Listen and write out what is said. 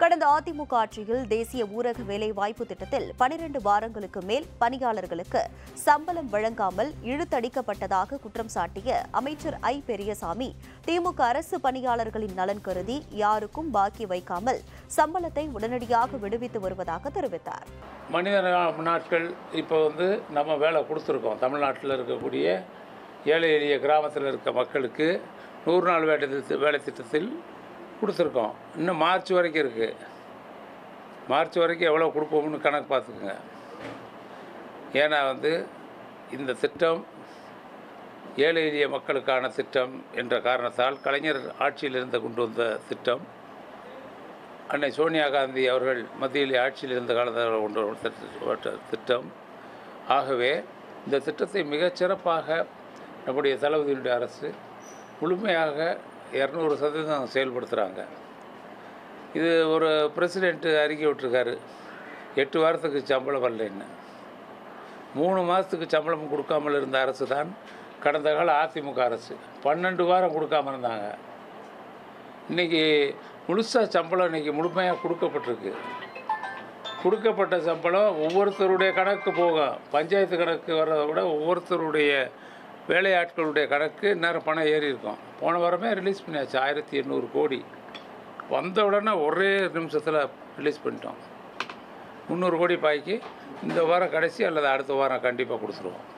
கடந்த அதிமுக ஆட்சியில் தேசிய ஊரக வேலைவாய்ப்பு திட்டத்தில் பனிரண்டு வாரங்களுக்கு மேல் பணியாளர்களுக்கு சம்பளம் வழங்காமல் இழுத்தடிக்கப்பட்டதாக குற்றம் சாட்டிய அமைச்சர் ஐ பெரியசாமி திமுக அரசு பணியாளர்களின் நலன் கருதி யாருக்கும் பாக்கி வைக்காமல் சம்பளத்தை உடனடியாக விடுவித்து வருவதாக தெரிவித்தார் மனித நா- நாட்கள் இப்போ வந்து நம்ம வேலை கொடுத்துருக்கோம் தமிழ்நாட்டில் இருக்கக்கூடிய ஏழை எளிய கிராமத்தில் இருக்க மக்களுக்கு நூறு நாள் வேலை திட்ட வேலை திட்டத்தில் கொடுத்துருக்கோம் இன்னும் மார்ச் வரைக்கும் இருக்குது மார்ச் வரைக்கும் எவ்வளோ கொடுப்போம்னு கணக்கு பார்த்துக்குங்க ஏன்னா வந்து இந்த திட்டம் ஏழை எளிய மக்களுக்கான திட்டம் என்ற காரணத்தால் கலைஞர் ஆட்சியிலிருந்து கொண்டு வந்த திட்டம் அன்னை சோனியா காந்தி அவர்கள் மத்தியில் ஆட்சியில் இருந்த காலத்தில் கொண்டு வந்த திட்ட- திட்டம் ஆகவே இந்த திட்டத்தை மிகச் சிறப்பாக நம்முடைய தளபதியினுடைய அரசு முழுமையாக இரநூறு சதவீதம் செயல்படுத்துகிறாங்க இது ஒரு பிரசிடெண்ட்டு அறிக்கை விட்டுருக்காரு எட்டு வாரத்துக்கு சம்பளம் வரலைன்னு மூணு மாதத்துக்கு சம்பளம் கொடுக்காமல் இருந்த அரசு தான் கடந்த கால அதிமுக அரசு பன்னெண்டு வாரம் கொடுக்காம இருந்தாங்க இன்றைக்கி முழுசாக சம்பளம் இன்றைக்கி முழுமையாக கொடுக்கப்பட்டிருக்கு கொடுக்கப்பட்ட சம்பளம் ஒவ்வொருத்தருடைய கணக்கு போகும் பஞ்சாயத்து கணக்கு வர்றதை விட ஒவ்வொருத்தருடைய வேலையாட்களுடைய கணக்கு நேரம் பணம் ஏறி இருக்கும் போன வாரமே ரிலீஸ் பண்ணியாச்சு ஆயிரத்தி எண்ணூறு கோடி வந்த உடனே ஒரே நிமிஷத்தில் ரிலீஸ் பண்ணிட்டோம் முந்நூறு கோடி பாய்க்கு இந்த வாரம் கடைசி அல்லது அடுத்த வாரம் கண்டிப்பாக கொடுத்துருவோம்